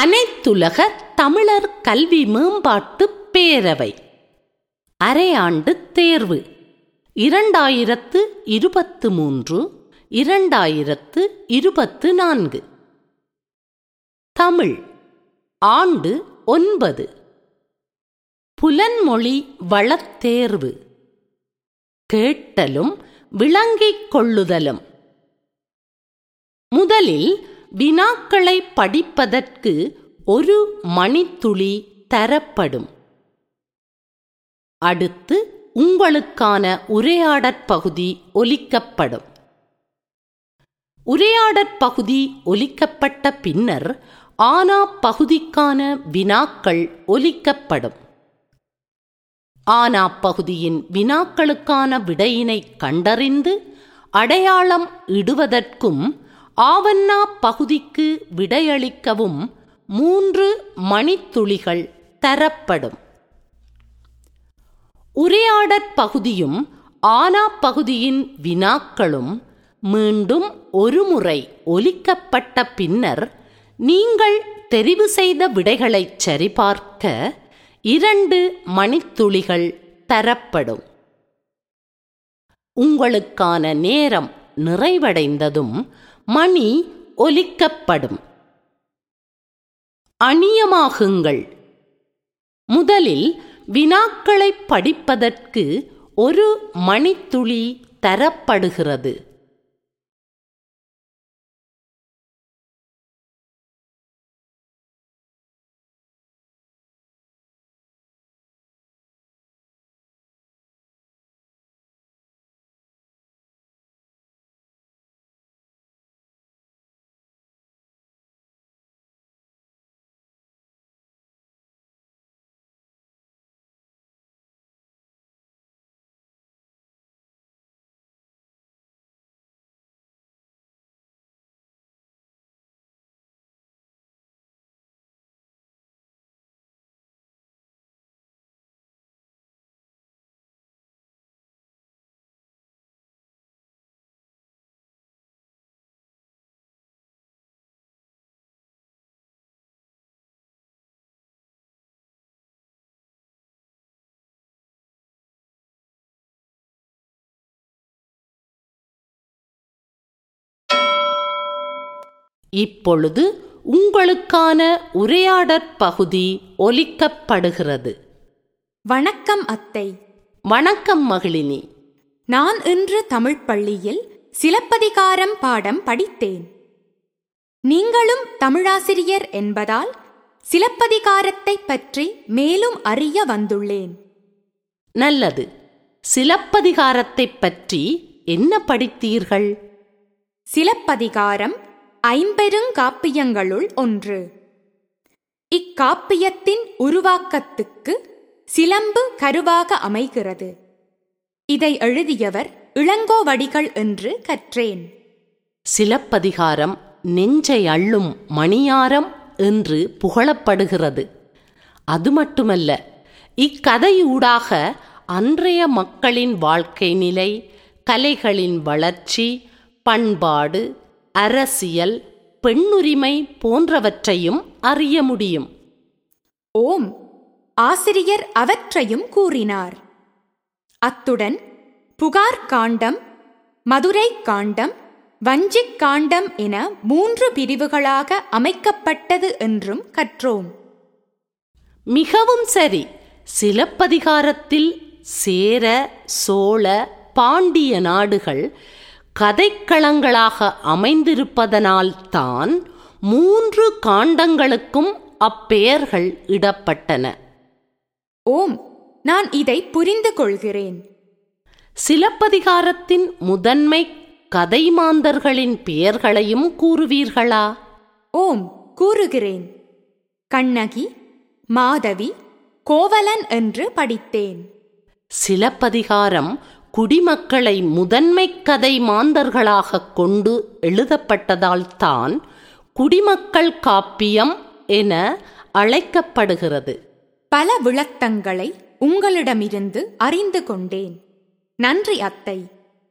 அனைத்துலக தமிழர் கல்வி மேம்பாட்டு பேரவை அரையாண்டு தேர்வு இரண்டாயிரத்து இருபத்து மூன்று இரண்டாயிரத்து இருபத்து நான்கு தமிழ் ஆண்டு ஒன்பது புலன்மொழி வளத்தேர்வு கேட்டலும் விளங்கிக் கொள்ளுதலும் முதலில் வினாக்களை படிப்பதற்கு ஒரு மணித்துளி தரப்படும் அடுத்து உங்களுக்கான உரையாடற் பகுதி ஒலிக்கப்படும் உரையாடற் பகுதி ஒலிக்கப்பட்ட பின்னர் ஆனா பகுதிக்கான வினாக்கள் ஒலிக்கப்படும் ஆனா பகுதியின் வினாக்களுக்கான விடையினை கண்டறிந்து அடையாளம் இடுவதற்கும் ஆவண்ணா பகுதிக்கு விடையளிக்கவும் மூன்று மணித்துளிகள் தரப்படும் உரையாடற் பகுதியும் ஆனா பகுதியின் வினாக்களும் மீண்டும் ஒருமுறை ஒலிக்கப்பட்ட பின்னர் நீங்கள் தெரிவு செய்த விடைகளைச் சரிபார்க்க இரண்டு மணித்துளிகள் தரப்படும் உங்களுக்கான நேரம் நிறைவடைந்ததும் மணி ஒலிக்கப்படும் அணியமாகுங்கள் முதலில் வினாக்களை படிப்பதற்கு ஒரு மணித்துளி தரப்படுகிறது இப்பொழுது உங்களுக்கான உரையாடற் பகுதி ஒலிக்கப்படுகிறது வணக்கம் அத்தை வணக்கம் மகிழினி நான் இன்று தமிழ் பள்ளியில் சிலப்பதிகாரம் பாடம் படித்தேன் நீங்களும் தமிழாசிரியர் என்பதால் சிலப்பதிகாரத்தை பற்றி மேலும் அறிய வந்துள்ளேன் நல்லது சிலப்பதிகாரத்தைப் பற்றி என்ன படித்தீர்கள் சிலப்பதிகாரம் ஐம்பெருங்காப்பியங்களுள் ஒன்று இக்காப்பியத்தின் உருவாக்கத்துக்கு சிலம்பு கருவாக அமைகிறது இதை எழுதியவர் இளங்கோவடிகள் என்று கற்றேன் சிலப்பதிகாரம் நெஞ்சை அள்ளும் மணியாரம் என்று புகழப்படுகிறது அது மட்டுமல்ல இக்கதையூடாக அன்றைய மக்களின் வாழ்க்கை நிலை கலைகளின் வளர்ச்சி பண்பாடு அரசியல் பெண்ணுரிமை போன்றவற்றையும் அறிய முடியும் ஓம் ஆசிரியர் அவற்றையும் கூறினார் அத்துடன் புகார் காண்டம் மதுரை காண்டம் வஞ்சிக் காண்டம் என மூன்று பிரிவுகளாக அமைக்கப்பட்டது என்றும் கற்றோம் மிகவும் சரி சிலப்பதிகாரத்தில் சேர சோழ பாண்டிய நாடுகள் கதைக்களங்களாக அமைந்திருப்பதனால்தான் மூன்று காண்டங்களுக்கும் அப்பெயர்கள் இடப்பட்டன ஓம் நான் இதை புரிந்து கொள்கிறேன் சிலப்பதிகாரத்தின் முதன்மை கதைமாந்தர்களின் பெயர்களையும் கூறுவீர்களா ஓம் கூறுகிறேன் கண்ணகி மாதவி கோவலன் என்று படித்தேன் சிலப்பதிகாரம் குடிமக்களை முதன்மை கதை மாந்தர்களாக கொண்டு எழுதப்பட்டதால்தான் குடிமக்கள் காப்பியம் என அழைக்கப்படுகிறது பல விளக்கங்களை உங்களிடமிருந்து அறிந்து கொண்டேன் நன்றி அத்தை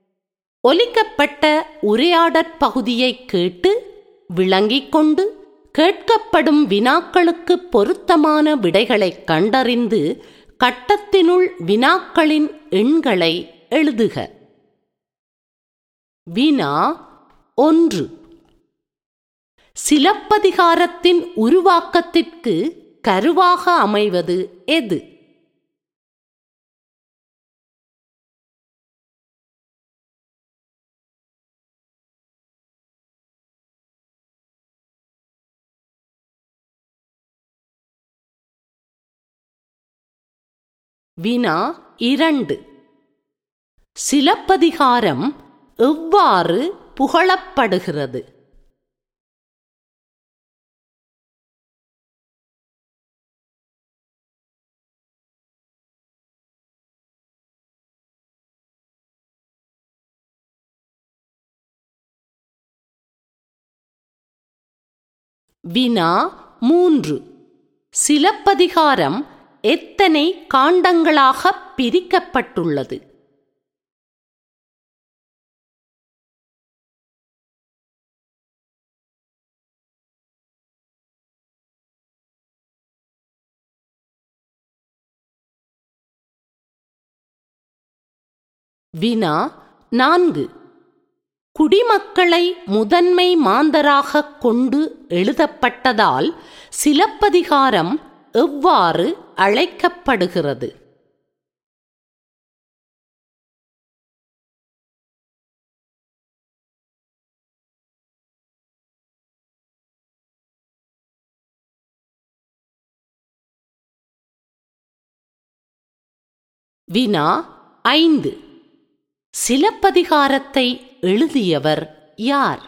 ஒலிக்கப்பட்ட உரையாடற் பகுதியை கேட்டு விளங்கிக் கொண்டு கேட்கப்படும் வினாக்களுக்கு பொருத்தமான விடைகளைக் கண்டறிந்து கட்டத்தினுள் வினாக்களின் எண்களை எழுதுக வினா ஒன்று சிலப்பதிகாரத்தின் உருவாக்கத்திற்கு கருவாக அமைவது எது வினா இரண்டு சிலப்பதிகாரம் எவ்வாறு புகழப்படுகிறது வினா மூன்று சிலப்பதிகாரம் எத்தனை காண்டங்களாக பிரிக்கப்பட்டுள்ளது வினா நான்கு குடிமக்களை முதன்மை மாந்தராகக் கொண்டு எழுதப்பட்டதால் சிலப்பதிகாரம் எவ்வாறு அழைக்கப்படுகிறது வினா ஐந்து சிலப்பதிகாரத்தை எழுதியவர் யார்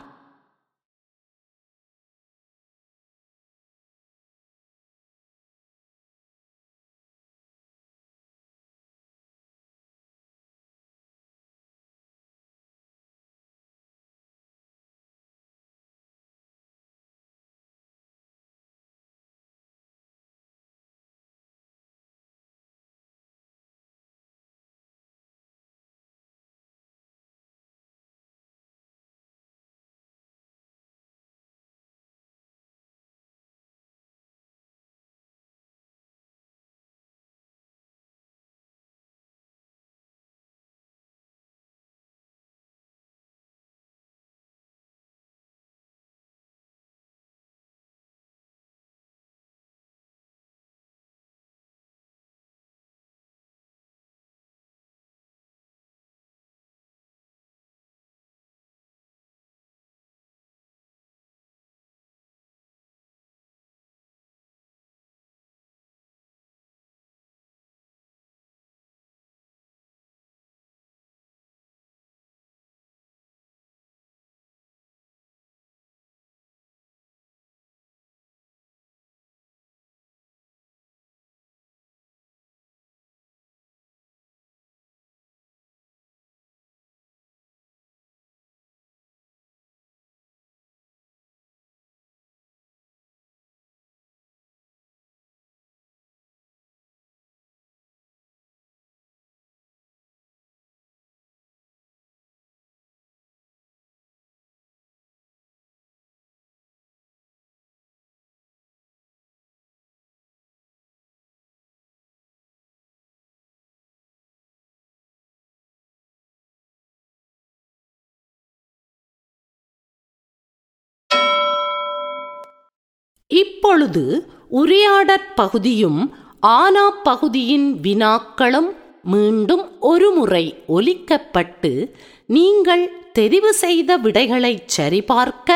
இப்பொழுது உரையாடற் பகுதியும் ஆனா பகுதியின் வினாக்களும் மீண்டும் ஒருமுறை ஒலிக்கப்பட்டு நீங்கள் தெரிவு செய்த விடைகளைச் சரிபார்க்க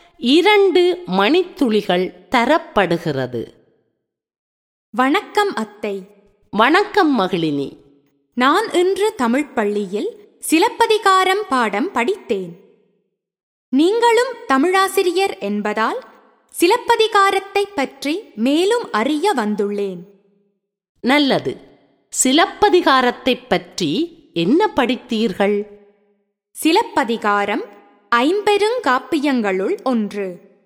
இரண்டு மணித்துளிகள் தரப்படுகிறது வணக்கம் அத்தை வணக்கம் மகிழினி நான் இன்று தமிழ் பள்ளியில் சிலப்பதிகாரம் பாடம் படித்தேன் நீங்களும் தமிழாசிரியர் என்பதால் சிலப்பதிகாரத்தை பற்றி மேலும் அறிய வந்துள்ளேன் நல்லது சிலப்பதிகாரத்தைப் பற்றி என்ன படித்தீர்கள் சிலப்பதிகாரம் ஐம்பெருங்காப்பியங்களுள் ஒன்று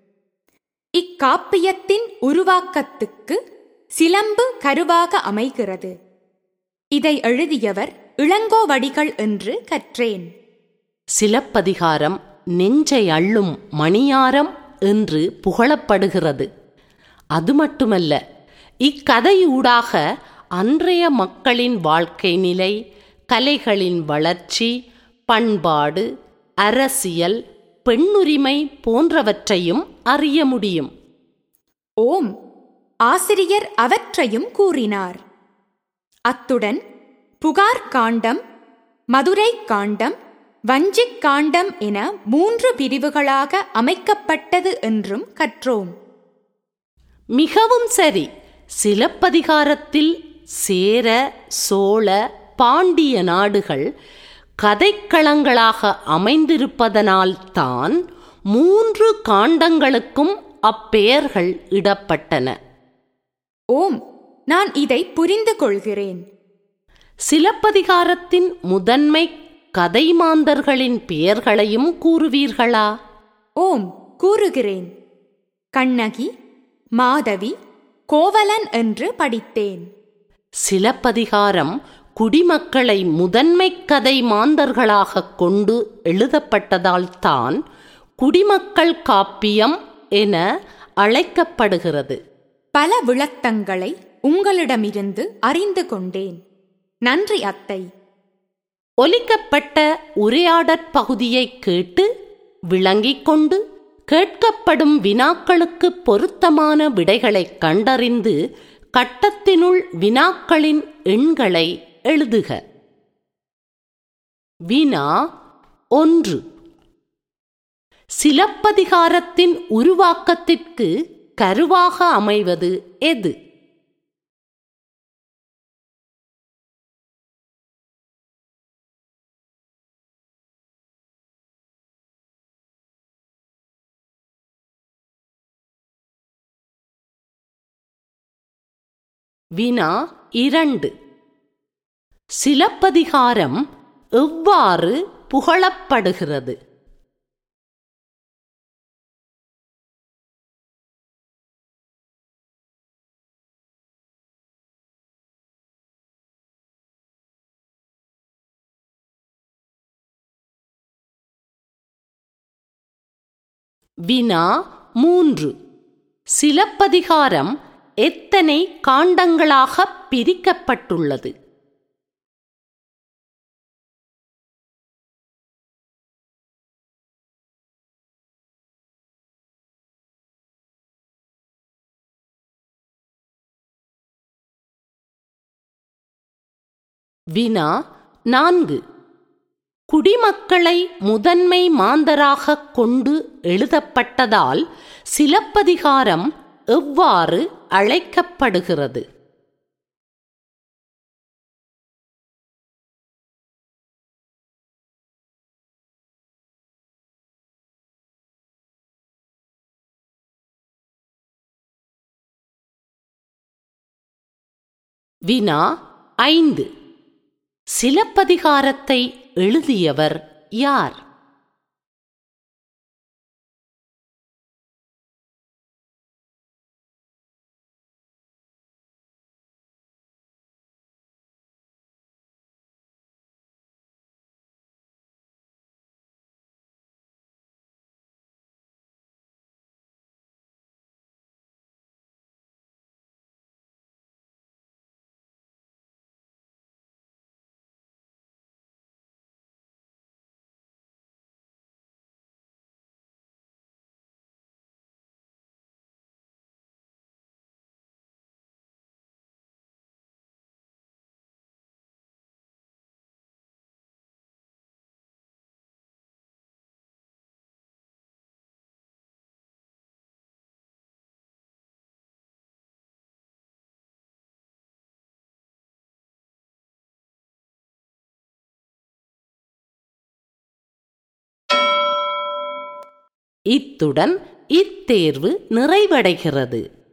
இக்காப்பியத்தின் உருவாக்கத்துக்கு சிலம்பு கருவாக அமைகிறது இதை எழுதியவர் இளங்கோவடிகள் என்று கற்றேன் சிலப்பதிகாரம் நெஞ்சை அள்ளும் மணியாரம் என்று புகழப்படுகிறது அது மட்டுமல்ல இக்கதையூடாக அன்றைய மக்களின் வாழ்க்கை நிலை கலைகளின் வளர்ச்சி பண்பாடு அரசியல் பெண்ணுரிமை போன்றவற்றையும் அறிய முடியும் ஓம் ஆசிரியர் அவற்றையும் கூறினார் அத்துடன் புகார் காண்டம் மதுரை காண்டம் வஞ்சிக் காண்டம் என மூன்று பிரிவுகளாக அமைக்கப்பட்டது என்றும் கற்றோம் மிகவும் சரி சிலப்பதிகாரத்தில் சேர சோழ பாண்டிய நாடுகள் கதைக்களங்களாக அமைந்திருப்பதனால் தான் மூன்று காண்டங்களுக்கும் அப்பெயர்கள் இடப்பட்டன ஓம் நான் இதை புரிந்து கொள்கிறேன் சிலப்பதிகாரத்தின் முதன்மை கதைமாந்தர்களின் பெயர்களையும் கூறுவீர்களா ஓம் கூறுகிறேன் கண்ணகி மாதவி கோவலன் என்று படித்தேன் சிலப்பதிகாரம் குடிமக்களை முதன்மை கதை மாந்தர்களாக கொண்டு எழுதப்பட்டதால் தான் குடிமக்கள் காப்பியம் என அழைக்கப்படுகிறது பல விளக்கங்களை உங்களிடமிருந்து அறிந்து கொண்டேன் நன்றி அத்தை ஒலிக்கப்பட்ட உரையாடற் பகுதியை கேட்டு விளங்கிக் கொண்டு கேட்கப்படும் வினாக்களுக்கு பொருத்தமான விடைகளைக் கண்டறிந்து கட்டத்தினுள் வினாக்களின் எண்களை எழுதுக வினா ஒன்று சிலப்பதிகாரத்தின் உருவாக்கத்திற்கு கருவாக அமைவது எது வினா இரண்டு சிலப்பதிகாரம் எவ்வாறு புகழப்படுகிறது வினா மூன்று சிலப்பதிகாரம் எத்தனை காண்டங்களாக பிரிக்கப்பட்டுள்ளது வினா நான்கு குடிமக்களை முதன்மை மாந்தராகக் கொண்டு எழுதப்பட்டதால் சிலப்பதிகாரம் எவ்வாறு அழைக்கப்படுகிறது வினா ஐந்து சிலப்பதிகாரத்தை எழுதியவர் யார் இத்துடன் இத்தேர்வு நிறைவடைகிறது